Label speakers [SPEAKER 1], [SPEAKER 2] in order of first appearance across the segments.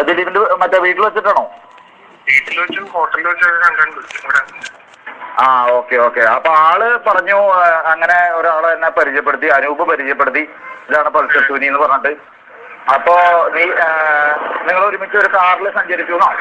[SPEAKER 1] ദിലീപിന്റെ മറ്റേ വീട്ടിൽ വെച്ചിട്ടാണോ
[SPEAKER 2] വീട്ടിൽ വെച്ചും ഹോട്ടലിൽ വെച്ചൊക്കെ കണ്ടിട്ടുണ്ട് ഇവിടെ
[SPEAKER 1] ആ ഓക്കെ ഓക്കെ അപ്പൊ ആള് പറഞ്ഞു ആ, അങ്ങനെ ഒരാളെ എന്നെ പരിചയപ്പെടുത്തി അനൂപ് പരിചയപ്പെടുത്തി ഇതാണ് പൾസർ സുനി എന്ന് പറഞ്ഞിട്ട് അപ്പോ നീ നിങ്ങൾ ഒരുമിച്ച് ഒരു കാറിൽ സഞ്ചരിച്ചു എന്നോ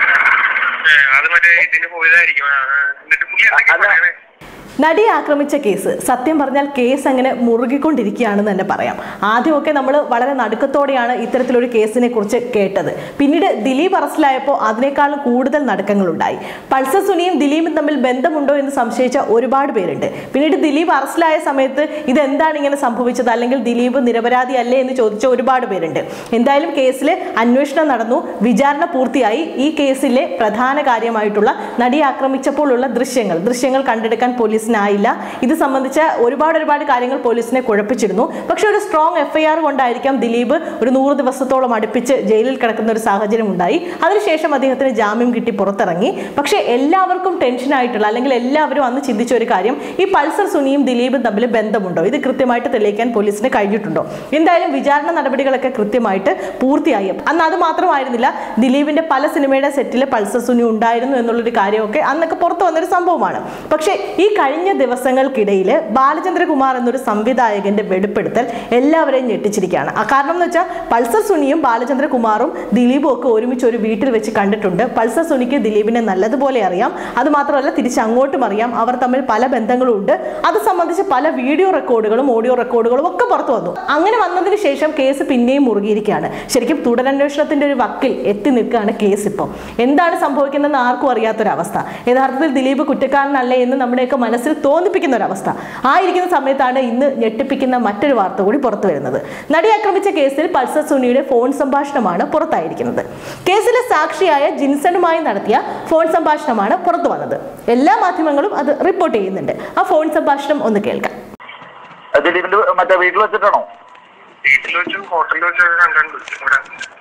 [SPEAKER 2] ഏ, അത് മറ്റേ ഇതിന് പോയതായിരിക്കും ആ, ആ. എന്നിട്ട് പുള്ളി എന്തൊക്കെയാ
[SPEAKER 1] അല്ല.
[SPEAKER 2] പറയണേ
[SPEAKER 3] നടിയെ ആക്രമിച്ച കേസ് സത്യം പറഞ്ഞാൽ കേസ് അങ്ങനെ മുറുകിക്കൊണ്ടിരിക്കുകയാണെന്ന് തന്നെ പറയാം ആദ്യമൊക്കെ നമ്മൾ വളരെ നടുക്കത്തോടെയാണ് ഇത്തരത്തിലൊരു കേസിനെ കുറിച്ച് കേട്ടത് പിന്നീട് ദിലീപ് അറസ്റ്റിലായപ്പോൾ അതിനേക്കാളും കൂടുതൽ നടുക്കങ്ങളുണ്ടായി പൾസർ സുനിയും ദിലീപും തമ്മിൽ ബന്ധമുണ്ടോ എന്ന് സംശയിച്ച ഒരുപാട് പേരുണ്ട് പിന്നീട് ദിലീപ് അറസ്റ്റിലായ സമയത്ത് ഇതെന്താണ് ഇങ്ങനെ സംഭവിച്ചത് അല്ലെങ്കിൽ ദിലീപ് നിരപരാധി അല്ലേ എന്ന് ചോദിച്ച ഒരുപാട് പേരുണ്ട് എന്തായാലും കേസിൽ അന്വേഷണം നടന്നു വിചാരണ പൂർത്തിയായി ഈ കേസിലെ പ്രധാന കാര്യമായിട്ടുള്ള നടിയെ ആക്രമിച്ചപ്പോഴുള്ള ദൃശ്യങ്ങൾ ദൃശ്യങ്ങൾ കണ്ടെടുക്കാൻ പോലീസിനായില്ല ഇത് സംബന്ധിച്ച ഒരുപാട് ഒരുപാട് കാര്യങ്ങൾ പോലീസിനെ കുഴപ്പിച്ചിരുന്നു പക്ഷെ ഒരു സ്ട്രോങ് എഫ്ഐആർ കൊണ്ടായിരിക്കാം ദിലീപ് ഒരു നൂറ് ദിവസത്തോളം അടുപ്പിച്ച് ജയിലിൽ കിടക്കുന്ന ഒരു സാഹചര്യം ഉണ്ടായി അതിനുശേഷം അദ്ദേഹത്തിന് ജാമ്യം കിട്ടി പുറത്തിറങ്ങി പക്ഷേ എല്ലാവർക്കും ടെൻഷനായിട്ടുള്ള അല്ലെങ്കിൽ എല്ലാവരും അന്ന് ചിന്തിച്ച ഒരു കാര്യം ഈ പൾസർ സുനിയും ദിലീപും തമ്മിൽ ബന്ധമുണ്ടോ ഇത് കൃത്യമായിട്ട് തെളിയിക്കാൻ പോലീസിന് കഴിഞ്ഞിട്ടുണ്ടോ എന്തായാലും വിചാരണ നടപടികളൊക്കെ കൃത്യമായിട്ട് പൂർത്തിയായി അന്ന് അത് മാത്രമായിരുന്നില്ല ദിലീപിന്റെ പല സിനിമയുടെ സെറ്റിൽ പൾസർ സുനി ഉണ്ടായിരുന്നു എന്നുള്ളൊരു കാര്യമൊക്കെ അന്നൊക്കെ പുറത്തു വന്നൊരു സംഭവമാണ് പക്ഷേ ഈ കഴിഞ്ഞ ദിവസങ്ങൾക്കിടയിൽ ബാലചന്ദ്രകുമാർ എന്നൊരു സംവിധായകന്റെ വെളിപ്പെടുത്തൽ എല്ലാവരെയും ഞെട്ടിച്ചിരിക്കുകയാണ് ആ കാരണം എന്ന് വെച്ചാൽ പൾസർ സുനിയും ബാലചന്ദ്രകുമാറും ദിലീപും ഒക്കെ ഒരുമിച്ച് ഒരു വീട്ടിൽ വെച്ച് കണ്ടിട്ടുണ്ട് പൾസർ സുനിക്ക് ദിലീപിനെ നല്ലതുപോലെ അറിയാം അത് മാത്രമല്ല തിരിച്ച് അങ്ങോട്ടും അറിയാം അവർ തമ്മിൽ പല ബന്ധങ്ങളും ഉണ്ട് അത് സംബന്ധിച്ച് പല വീഡിയോ റെക്കോർഡുകളും ഓഡിയോ റെക്കോർഡുകളും ഒക്കെ പുറത്തു വന്നു അങ്ങനെ വന്നതിന് ശേഷം കേസ് പിന്നെയും മുറുകിയിരിക്കുകയാണ് ശരിക്കും തുടരന്വേഷണത്തിന്റെ ഒരു വക്കിൽ എത്തി നിൽക്കുകയാണ് കേസ് ഇപ്പോൾ എന്താണ് സംഭവിക്കുന്നതെന്ന് ആർക്കും അറിയാത്തൊരവസ്ഥ യഥാർത്ഥത്തിൽ ദിലീപ് കുറ്റക്കാരനല്ലേ എന്ന് നമ്മുടെയൊക്കെ മനസ്സിൽ തോന്നിപ്പിക്കുന്ന ഒരവസ്ഥ ആയിരിക്കുന്ന സമയത്താണ് ഇന്ന് ഞെട്ടിപ്പിക്കുന്ന മറ്റൊരു വാർത്ത കൂടി പുറത്തു വരുന്നത് നടി ആക്രമിച്ച കേസിൽ പൾസർ സുനിയുടെ ഫോൺ സംഭാഷണമാണ് പുറത്തായിരിക്കുന്നത് കേസിലെ സാക്ഷിയായ ജിൻസണുമായി നടത്തിയ ഫോൺ സംഭാഷണമാണ് പുറത്തു വന്നത് എല്ലാ മാധ്യമങ്ങളും അത് റിപ്പോർട്ട് ചെയ്യുന്നുണ്ട് ആ ഫോൺ സംഭാഷണം ഒന്ന് കേൾക്കാം
[SPEAKER 1] ദിലീപിന്റെ മറ്റേ വീട്ടിൽ വെച്ചിട്ടാണോ
[SPEAKER 2] വീട്ടിൽ വെച്ചും ഹോട്ടലിൽ വെച്ചൊക്കെ കണ്ടിട്ടുണ്ട് ഇവിടെ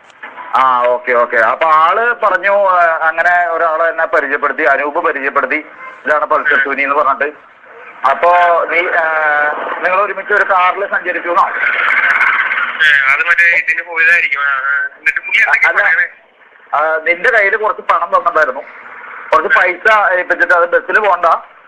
[SPEAKER 1] ആ ഓക്കെ ഓക്കെ അപ്പൊ ആള് പറഞ്ഞു ആ, അങ്ങനെ ഒരാളെ എന്നെ പരിചയപ്പെടുത്തി അനൂപ് പരിചയപ്പെടുത്തി ഇതാണ് പൾസർ സുനി എന്ന് പറഞ്ഞിട്ട് അപ്പോ നീ നിങ്ങൾ ഒരുമിച്ച് ഒരു കാറിൽ സഞ്ചരിച്ചു എന്നോ
[SPEAKER 2] ഏ, അത് മറ്റേ ഇതിന് പോയതായിരിക്കും ആ, ആ. എന്നിട്ട് പുള്ളി എന്തൊക്കെയാ
[SPEAKER 1] അല്ല.
[SPEAKER 2] പറയണേ
[SPEAKER 1] ആ, നിന്റെ കയ്യിൽ കുറച്ച് പണം തന്നിട്ടുണ്ടായിരുന്നു കുറച്ച് പൈസ ഏൽപ്പിച്ചിട്ട് അത് ബസ്സിൽ പോണ്ട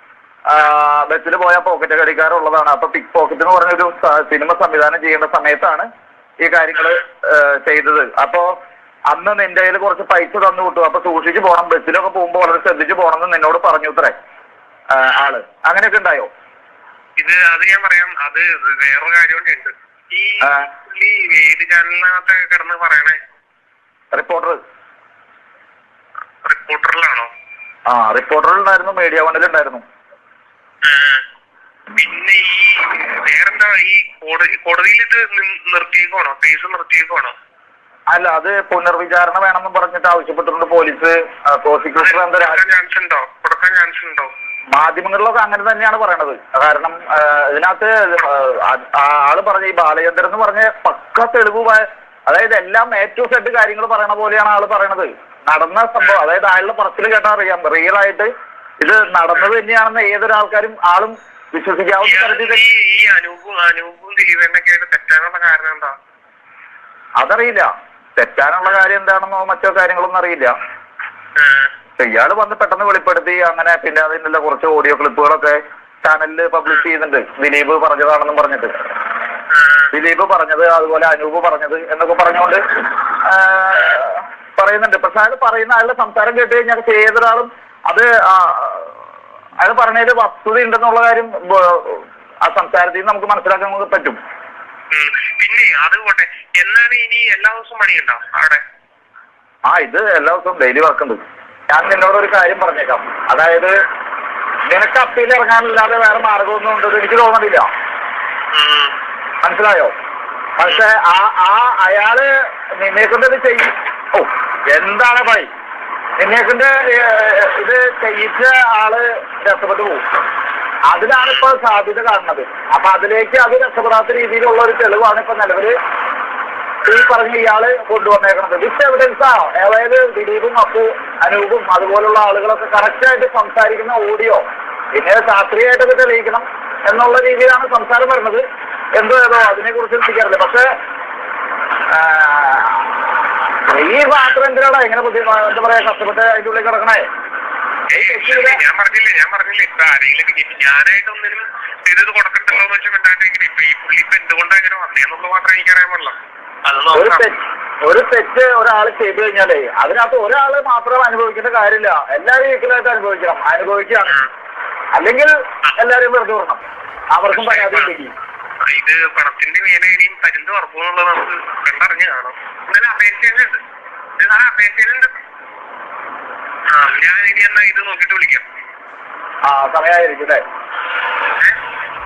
[SPEAKER 1] ബസ്സിൽ പോയാൽ പോക്കറ്റ് കടിക്കാറുള്ളതാണ് അപ്പൊ പിക് പോക്കറ്റ് എന്ന് പറഞ്ഞൊരു സ- സിനിമ സംവിധാനം ചെയ്യേണ്ട സമയത്താണ് ഈ കാര്യങ്ങൾ ചെയ്തത് അപ്പോ അന്ന് നിന്റെ കയ്യിൽ കുറച്ച് പൈസ തന്നു വിട്ടു അപ്പൊ സൂക്ഷിച്ചു പോകണം ബസ്സിലൊക്കെ പോകുമ്പോൾ വളരെ ശ്രദ്ധിച്ചു പോകണം എന്ന് നിന്നോട് പറഞ്ഞു ഇത്രേ ആ, ആള് അങ്ങനെയൊക്കെ ഉണ്ടായോ
[SPEAKER 2] ഇത് അത് ഞാൻ പറയാം അത് വേറൊരു കാര്യം കൂടി ഉണ്ട് ഈ
[SPEAKER 1] ആ.
[SPEAKER 2] പുള്ളി ഏത് ചാനലിനകത്തൊക്കെ കിടന്ന് പറയണേ
[SPEAKER 1] റിപ്പോർട്ടർ
[SPEAKER 2] റിപ്പോർട്ടറിലാണോ
[SPEAKER 1] ആ റിപ്പോർട്ടറിലുണ്ടായിരുന്നു മീഡിയ വണ്ണിലുണ്ടായിരുന്നു
[SPEAKER 2] ആ. പിന്നെ ഈ വേറെന്താ ഈ കോടതി കോടതിയിൽ ഇത് നി- നിർത്തിയേക്കുവാണോ കേസ് നിർത്തിയേക്കുവാണോ
[SPEAKER 1] അല്ല അത് പുനർവിചാരണ വേണമെന്ന് പറഞ്ഞിട്ട് ആവശ്യപ്പെട്ടിട്ടുണ്ട് പോലീസ് പ്രോസിക്യൂട്ടർ എന്താ
[SPEAKER 2] കൊടുക്കാൻ ചാൻസ് ഉണ്ടോ കൊടുക്കാൻ ചാൻസ് ഉണ്ടോ
[SPEAKER 1] മാധ്യമങ്ങളിലൊക്കെ അങ്ങനെ തന്നെയാണ് പറയണത് കാരണം ആ, ഇതിനകത്ത് ആ, ആ ആള് പറഞ്ഞ ഈ ബാലചന്ദ്രൻ എന്ന് പറഞ്ഞ പക്ക തെളിവ് വ- അതായത് എല്ലാം എ ടു സെഡ് കാര്യങ്ങൾ പറയണ പോലെയാണ് ആള് പറയണത് നടന്ന സംഭവം അതായത് ആളുടെ പറച്ചിൽ കേട്ടാൽ അറിയാം റിയൽ ആയിട്ട് ഇത് നടന്നത് തന്നെയാണെന്ന് ഏതൊരാൾക്കാരും ആളും വിശ്വസിക്കാവുന്ന
[SPEAKER 2] ഇയാൾ
[SPEAKER 1] തരത്തിൽ
[SPEAKER 2] ഈ ഈ അനൂപും അനൂപും ദിലീപേനൊക്കെ ആയിട്ട് തെറ്റാനുള്ള കാരണം എന്താ
[SPEAKER 1] അതറിയില്ല തെറ്റാനുള്ള കാര്യം എന്താണെന്നോ മറ്റോ കാര്യങ്ങളൊന്നും അറിയില്ല
[SPEAKER 2] ആ.
[SPEAKER 1] പക്ഷെ ഇയാള് വന്ന് പെട്ടെന്ന് വെളിപ്പെടുത്തി അങ്ങനെ പിന്നെ അതിനുള്ള കുറച്ച് ഓഡിയോ ക്ലിപ്പുകളൊക്കെ ചാനലിൽ പബ്ലിഷ് ചെയ്യുന്നുണ്ട് ദിലീപ് പറഞ്ഞതാണെന്നും പറഞ്ഞിട്ട്
[SPEAKER 2] ആ.
[SPEAKER 1] ദിലീപ് പറഞ്ഞത് അതുപോലെ അനൂപ് പറഞ്ഞത് എന്നൊക്കെ പറഞ്ഞുകൊണ്ട് ആ, പറയുന്നുണ്ട് പക്ഷെ അയാൾ പറയുന്ന അയാളുടെ സംസാരം കേട്ട് കഴിഞ്ഞാൽ ഏതൊരാളും അത് ആ, അയാൾ പറഞ്ഞതിൽ വസ്തുത ഉണ്ടെന്നുള്ള കാര്യം ബ- ആ സംസാരത്തിൽ നിന്ന് നമുക്ക് മനസ്സിലാക്കാൻ നമുക്ക് പറ്റും
[SPEAKER 2] ഉം. പിന്നെ അത് പോട്ടെ എന്നാണ് ഇനി എല്ലാ ദിവസവും പണിയുണ്ടോ അവിടെ
[SPEAKER 1] ആ ഇത് എല്ലാ ദിവസവും ഡെയിലി വർക്ക് ഉണ്ട് ഞാൻ നിന്നോട് ഒരു കാര്യം പറഞ്ഞേക്കാം അതായത് നിനക്ക് അപ്പീൽ ഇറങ്ങാനല്ലാതെ വേറെ മാർഗമൊന്നും ഉണ്ടെന്ന് എനിക്ക് തോന്നുന്നില്ല
[SPEAKER 2] ഉം.
[SPEAKER 1] മനസ്സിലായോ പക്ഷെ ആ ആ അയാള് നിന്നെ കൊണ്ട് ഇത് ചെയ്യും ഓ എന്താണ് ഭൈ നിന്നെ കൊണ്ട് ഏഹ്, ഇത് ചെയ്യിച്ച ആള് രക്ഷപ്പെട്ടു പോകും അതിലാണ് ഇപ്പൊ സാധ്യത കാണുന്നത് അപ്പൊ അതിലേക്ക് അത് രക്ഷപ്പെടാത്ത രീതിയിലുള്ള ഒരു തെളിവാണ് ഇപ്പൊ നിലവില് ഈ പറഞ്ഞ ഇയാള് കൊണ്ടുവന്നേക്കുന്നത് വിത്ത് എവിഡൻസാ അതായത് ദിലീപും അപ്പു അനൂപും അതുപോലുള്ള ആളുകളൊക്കെ കറക്റ്റ് ആയിട്ട് സംസാരിക്കുന്ന ഓഡിയോ പിന്നെ ശാസ്ത്രീയമായിട്ടൊക്കെ തെളിയിക്കണം എന്നുള്ള രീതിയിലാണ് സംസാരം വരുന്നത് എന്തോ ഏതോ അതിനെ കുറിച്ച് ചിന്തിക്കാറില്ല പക്ഷെ ആ, ഈ മാത്രം എന്തിനാടാ എങ്ങനെ ബുദ്ധി എന്താ പറയാ കഷ്ടപ്പെട്ട് അതിന്റെ ഉള്ളിൽ കിടക്കണേ
[SPEAKER 2] ഏയ് ഇല്ല, ഞാൻ പറഞ്ഞില്ലേ ഞാൻ പറഞ്ഞില്ലേ ഇപ്പൊ ആരെങ്കിലും ഇനി ഞാനായിട്ട് ഒന്നിനും ചെയ്തത് കൊടുക്കണ്ടല്ലോ എന്ന് വെച്ച് മിണ്ടാണ്ടിരിക്കുന്നു ഇപ്പൊ ഈ പുള്ളി ഇപ്പൊ എന്തുകൊണ്ടാ ഇങ്ങനെ വന്നേന്നുള്ളത് മാത്രമേ എനിക്ക് അറിയാൻ പാടില്ല അത്
[SPEAKER 1] ഒരു
[SPEAKER 2] നോക്കാം
[SPEAKER 1] തെറ്റ് ഒരു തെറ്റ് ഒരാൾ ചെയ്തു കഴിഞ്ഞാലേ അതിനകത്ത് ഒരാള് മാത്രം അനുഭവിക്കേണ്ട കാര്യമില്ല എല്ലാവരും ഈക്വലായിട്ട് അനുഭവിക്കണം അനുഭവിക്കുകയാണ്
[SPEAKER 2] ഉം.
[SPEAKER 1] അല്ലെങ്കിൽ എല്ലാവരും വെറുതെ വിടണം അവർക്കും പരാതി ഉണ്ടെങ്കിൽ
[SPEAKER 2] ഇത് പണത്തിന്റെ മേലെ ഇനിയും പരിന്ത് ഉറപ്പുന്നുള്ളത് നമുക്ക് കണ്ടറിഞ്ഞ് കാണാം ഇന്നലെ അപേക്ഷയിലുണ്ട് ഇത് നാളെ അപേക്ഷയിലുണ്ട് ആ ഞാൻ ഇനി എന്നാ ഇത് നോക്കിട്ട് വിളിക്കാം
[SPEAKER 1] ആ സമയമായിരിക്കും അല്ലേ
[SPEAKER 2] ഏഹ്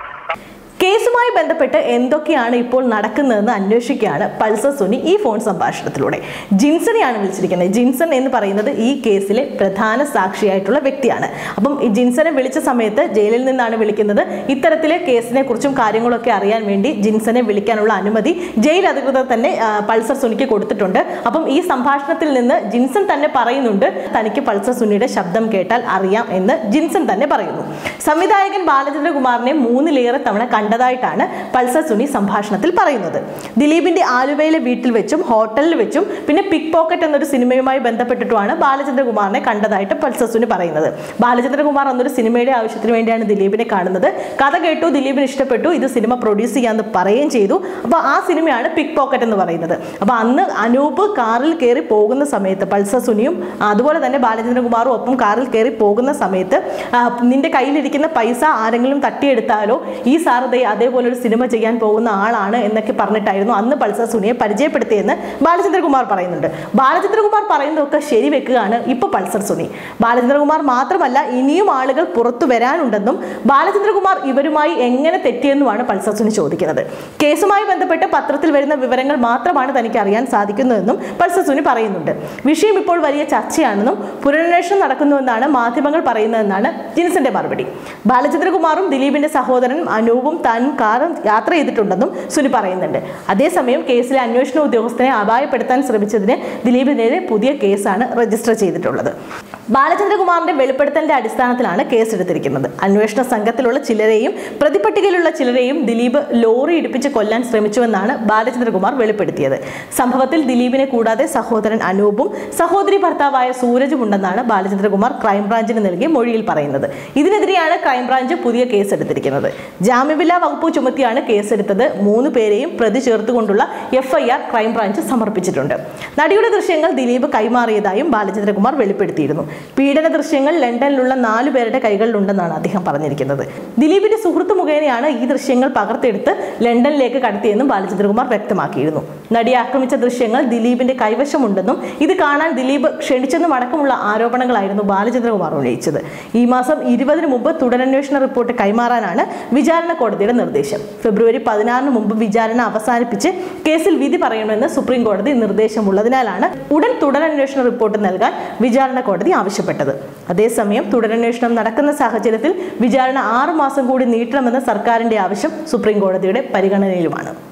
[SPEAKER 3] കേസുമായി ബന്ധപ്പെട്ട് എന്തൊക്കെയാണ് ഇപ്പോൾ നടക്കുന്നതെന്ന് അന്വേഷിക്കുകയാണ് പൾസർ സുനി ഈ ഫോൺ സംഭാഷണത്തിലൂടെ ജിൻസനെയാണ് വിളിച്ചിരിക്കുന്നത് ജിൻസൺ എന്ന് പറയുന്നത് ഈ കേസിലെ പ്രധാന സാക്ഷിയായിട്ടുള്ള വ്യക്തിയാണ് അപ്പം ഈ ജിൻസനെ വിളിച്ച സമയത്ത് ജയിലിൽ നിന്നാണ് വിളിക്കുന്നത് ഇത്തരത്തിലെ കേസിനെ കുറിച്ചും കാര്യങ്ങളൊക്കെ അറിയാൻ വേണ്ടി ജിൻസനെ വിളിക്കാനുള്ള അനുമതി ജയിൽ അധികൃതർ തന്നെ ആ, പൾസർ സുനിക്ക് കൊടുത്തിട്ടുണ്ട് അപ്പം ഈ സംഭാഷണത്തിൽ നിന്ന് ജിൻസൺ തന്നെ പറയുന്നുണ്ട് തനിക്ക് പൾസർ സുനിയുടെ ശബ്ദം കേട്ടാൽ അറിയാം എന്ന് ജിൻസൺ തന്നെ പറയുന്നു സംവിധായകൻ ബാലചന്ദ്രകുമാറിനെ മൂന്നിലേറെ തവണ കണ്ടതായിട്ടാണ് പൾസർ സുനി സംഭാഷണത്തിൽ പറയുന്നത് ദിലീപിന്റെ ആലുവയിലെ വീട്ടിൽ വെച്ചും ഹോട്ടലിൽ വെച്ചും പിന്നെ പിക് പോക്കറ്റ് എന്നൊരു സിനിമയുമായി ബന്ധപ്പെട്ടിട്ടുമാണ് ബാലചന്ദ്രകുമാറിനെ കണ്ടതായിട്ട് പൾസർ സുനി പറയുന്നത് ബാലചന്ദ്രകുമാർ എന്നൊരു സിനിമയുടെ ആവശ്യത്തിന് വേണ്ടിയാണ് ദിലീപിനെ കാണുന്നത് കഥ കേട്ടു ദിലീപിന് ഇഷ്ടപ്പെട്ടു ഇത് സിനിമ പ്രൊഡ്യൂസ് ചെയ്യാമെന്ന് പറയുകയും ചെയ്തു അപ്പോൾ ആ സിനിമയാണ് പിക് പോക്കറ്റ് എന്ന് പറയുന്നത് അപ്പോൾ അന്ന് അനൂപ് കാറിൽ കയറി പോകുന്ന സമയത്ത് പൾസർ സുനിയും അതുപോലെ തന്നെ ബാലചന്ദ്രകുമാറും ഒപ്പം കാറിൽ കയറി പോകുന്ന സമയത്ത് ആ, നിന്റെ കയ്യിലിരിക്കുന്ന പൈസ ആരെങ്കിലും തട്ടിയെടുത്താലോ ഈ സാർ ദേ അതേപോലെ ഒരു സിനിമ ചെയ്യാൻ പോകുന്ന ആളാണ് എന്നൊക്കെ പറഞ്ഞിട്ടായിരുന്നു അന്ന് പൾസർ സുനിയെ പരിചയപ്പെടുത്തിയെന്ന് ബാലചന്ദ്രകുമാർ പറയുന്നുണ്ട് ബാലചന്ദ്രകുമാർ പറയുന്നതൊക്കെ ശരിവെക്കുകയാണ് ഇപ്പൊ പൾസർ സുനി ബാലചന്ദ്രകുമാർ മാത്രമല്ല ഇനിയും ആളുകൾ പുറത്തു വരാനുണ്ടെന്നും ബാലചന്ദ്രകുമാർ ഇവരുമായി എങ്ങനെ തെറ്റിയെന്നുമാണ് പൾസർ സുനി ചോദിക്കുന്നത് കേസുമായി ബന്ധപ്പെട്ട് പത്രത്തിൽ വരുന്ന വിവരങ്ങൾ മാത്രമാണ് തനിക്ക് അറിയാൻ സാധിക്കുന്നതെന്നും പൾസർ സുനി പറയുന്നുണ്ട് വിഷയം ഇപ്പോൾ വലിയ ചർച്ചയാണെന്നും പുനരന്വേഷണം നടക്കുന്നുവെന്നാണ് മാധ്യമങ്ങൾ പറയുന്നതെന്നാണ് ജിൻസന്റെ മറുപടി ബാലചന്ദ്രകുമാറും ദിലീപിന്റെ സഹോദരൻ അനൂപും താനും കാറും യാത്ര ചെയ്തിട്ടുണ്ടെന്നും സുനി പറയുന്നുണ്ട് അതേസമയം കേസിലെ അന്വേഷണ ഉദ്യോഗസ്ഥനെ അപായപ്പെടുത്താൻ ശ്രമിച്ചതിന് ദിലീപിനെതിരെ പുതിയ കേസാണ് രജിസ്റ്റർ ചെയ്തിട്ടുള്ളത് ബാലചന്ദ്രകുമാറിന്റെ വെളിപ്പെടുത്തലിന്റെ അടിസ്ഥാനത്തിലാണ് കേസെടുത്തിരിക്കുന്നത് അന്വേഷണ സംഘത്തിലുള്ള ചിലരെയും പ്രതിപട്ടികയിലുള്ള ചിലരെയും ദിലീപ് ലോറി ഇടിപ്പിച്ച് കൊല്ലാൻ ശ്രമിച്ചുവെന്നാണ് ബാലചന്ദ്രകുമാർ വെളിപ്പെടുത്തിയത് സംഭവത്തിൽ ദിലീപിനെ കൂടാതെ സഹോദരൻ അനൂപും സഹോദരി ഭർത്താവായ സൂരജും ഉണ്ടെന്നാണ് ബാലചന്ദ്രകുമാർ ക്രൈംബ്രാഞ്ചിന് നൽകിയ മൊഴിയിൽ പറയുന്നത് ഇതിനെതിരെയാണ് ക്രൈംബ്രാഞ്ച് പുതിയ കേസെടുത്തിരിക്കുന്നത് ജാമ്യമില്ലാ വകുപ്പ് ചുമത്തിയാണ് കേസെടുത്തത് മൂന്ന് പേരെയും പ്രതി ചേർത്തുകൊണ്ടുള്ള എഫ്ഐആർ ക്രൈംബ്രാഞ്ച് സമർപ്പിച്ചിട്ടുണ്ട് നടിയുടെ ദൃശ്യങ്ങൾ ദിലീപ് കൈമാറിയതായും ബാലചന്ദ്രകുമാർ വെളിപ്പെടുത്തിയിരുന്നു പീഡന ദൃശ്യങ്ങൾ ലണ്ടനിലുള്ള നാലു പേരുടെ കൈകളിലുണ്ടെന്നാണ് അദ്ദേഹം പറഞ്ഞിരിക്കുന്നത് ദിലീപിന്റെ സുഹൃത്ത് മുഖേനയാണ് ഈ ദൃശ്യങ്ങൾ പകർത്തെടുത്ത് ലണ്ടനിലേക്ക് കടത്തിയെന്നും ബാലചന്ദ്രകുമാർ വ്യക്തമാക്കിയിരുന്നു നടിയെ ആക്രമിച്ച ദൃശ്യങ്ങൾ ദിലീപിന്റെ കൈവശമുണ്ടെന്നും ഇത് കാണാൻ ദിലീപ് ക്ഷണിച്ചെന്നും അടക്കമുള്ള ആരോപണങ്ങളായിരുന്നു ബാലചന്ദ്രകുമാർ ഉന്നയിച്ചത് ഈ മാസം ഇരുപതിന് മുമ്പ് തുടരന്വേഷണ റിപ്പോർട്ട് കൈമാറാനാണ് വിചാരണ കോടതിയുടെ നിർദ്ദേശം ഫെബ്രുവരി പതിനാറിന് മുമ്പ് വിചാരണ അവസാനിപ്പിച്ച് കേസിൽ വിധി പറയണമെന്ന് സുപ്രീം കോടതി നിർദ്ദേശമുള്ളതിനാലാണ് ഉടൻ തുടരന്വേഷണ റിപ്പോർട്ട് നൽകാൻ വിചാരണ കോടതി ആവശ്യപ്പെട്ടത് അതേസമയം തുടരന്വേഷണം നടക്കുന്ന സാഹചര്യത്തിൽ വിചാരണ ആറു മാസം കൂടി നീട്ടണമെന്ന സർക്കാരിന്റെ ആവശ്യം സുപ്രീം കോടതിയുടെ പരിഗണനയിലുമാണ്